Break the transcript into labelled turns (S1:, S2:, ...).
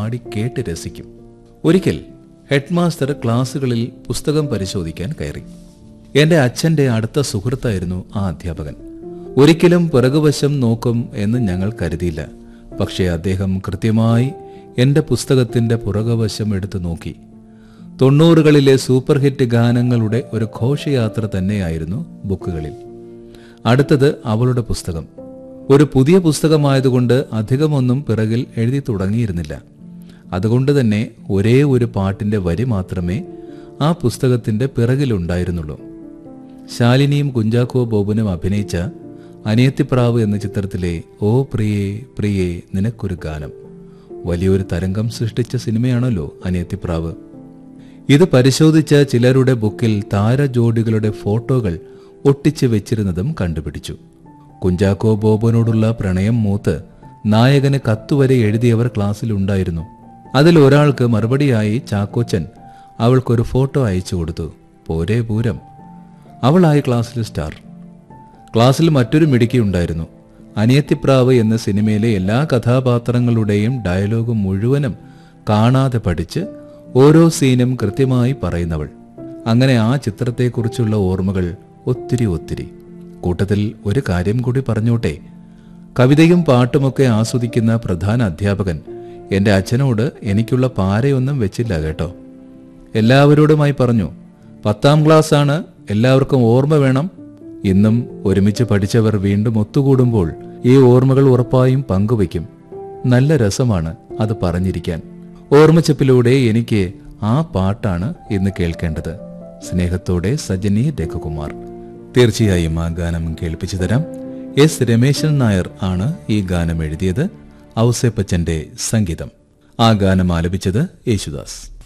S1: പാടി കേട്ട് രസിക്കും ഒരിക്കൽ ഹെഡ് മാസ്റ്റർ ക്ലാസ്സുകളിൽ പുസ്തകം പരിശോധിക്കാൻ കയറി എന്റെ അച്ഛന്റെ അടുത്ത സുഹൃത്തായിരുന്നു ആ അധ്യാപകൻ ഒരിക്കലും പിറകുവശം നോക്കും എന്ന് ഞങ്ങൾ കരുതിയില്ല പക്ഷേ അദ്ദേഹം കൃത്യമായി എന്റെ പുസ്തകത്തിന്റെ പുറകുവശം എടുത്തു നോക്കി തൊണ്ണൂറുകളിലെ സൂപ്പർ ഹിറ്റ് ഗാനങ്ങളുടെ ഒരു ഘോഷയാത്ര തന്നെയായിരുന്നു ബുക്കുകളിൽ അടുത്തത് അവളുടെ പുസ്തകം ഒരു പുതിയ പുസ്തകമായതുകൊണ്ട് അധികമൊന്നും പിറകിൽ എഴുതി തുടങ്ങിയിരുന്നില്ല അതുകൊണ്ട് തന്നെ ഒരേ ഒരു പാട്ടിന്റെ വരി മാത്രമേ ആ പുസ്തകത്തിന്റെ പിറകിലുണ്ടായിരുന്നുള്ളൂ ശാലിനിയും കുഞ്ചാക്കോ ബോബനും അഭിനയിച്ച അനിയത്തിപ്രാവ് എന്ന ചിത്രത്തിലെ ഓ പ്രിയേ പ്രിയേ നിനക്കൊരു ഗാനം വലിയൊരു തരംഗം സൃഷ്ടിച്ച സിനിമയാണല്ലോ അനിയത്തിപ്രാവ് ഇത് പരിശോധിച്ച ചിലരുടെ ബുക്കിൽ താരജോഡികളുടെ ഫോട്ടോകൾ ഒട്ടിച്ചു വെച്ചിരുന്നതും കണ്ടുപിടിച്ചു കുഞ്ചാക്കോ ബോബനോടുള്ള പ്രണയം മൂത്ത് നായകന് കത്തുവരെ എഴുതിയവർ ക്ലാസ്സിലുണ്ടായിരുന്നു അതിൽ ഒരാൾക്ക് മറുപടിയായി ചാക്കോച്ചൻ അവൾക്കൊരു ഫോട്ടോ അയച്ചു കൊടുത്തു പോരേ പൂരം അവളായി ക്ലാസ്സിൽ സ്റ്റാർ ക്ലാസ്സിൽ മറ്റൊരു മിടുക്കി ഉണ്ടായിരുന്നു അനിയത്തിപ്രാവ് എന്ന സിനിമയിലെ എല്ലാ കഥാപാത്രങ്ങളുടെയും ഡയലോഗ് മുഴുവനും കാണാതെ പഠിച്ച് ഓരോ സീനും കൃത്യമായി പറയുന്നവൾ അങ്ങനെ ആ ചിത്രത്തെക്കുറിച്ചുള്ള ഓർമ്മകൾ ഒത്തിരി ഒത്തിരി കൂട്ടത്തിൽ ഒരു കാര്യം കൂടി പറഞ്ഞോട്ടെ കവിതയും പാട്ടുമൊക്കെ ആസ്വദിക്കുന്ന പ്രധാന അധ്യാപകൻ എന്റെ അച്ഛനോട് എനിക്കുള്ള പാരയൊന്നും വെച്ചില്ല കേട്ടോ എല്ലാവരോടുമായി പറഞ്ഞു പത്താം ക്ലാസ് ആണ് എല്ലാവർക്കും ഓർമ്മ വേണം ഇന്നും ഒരുമിച്ച് പഠിച്ചവർ വീണ്ടും ഒത്തുകൂടുമ്പോൾ ഈ ഓർമ്മകൾ ഉറപ്പായും പങ്കുവയ്ക്കും നല്ല രസമാണ് അത് പറഞ്ഞിരിക്കാൻ ഓർമ്മച്ചപ്പിലൂടെ എനിക്ക് ആ പാട്ടാണ് ഇന്ന് കേൾക്കേണ്ടത് സ്നേഹത്തോടെ സജനി രഘുകുമാർ തീർച്ചയായും ആ ഗാനം കേൾപ്പിച്ചു തരാം എസ് രമേശൻ നായർ ആണ് ഈ ഗാനം എഴുതിയത് ഔസേപ്പച്ചന്റെ സംഗീതം ആ ഗാനം ആലപിച്ചത് യേശുദാസ്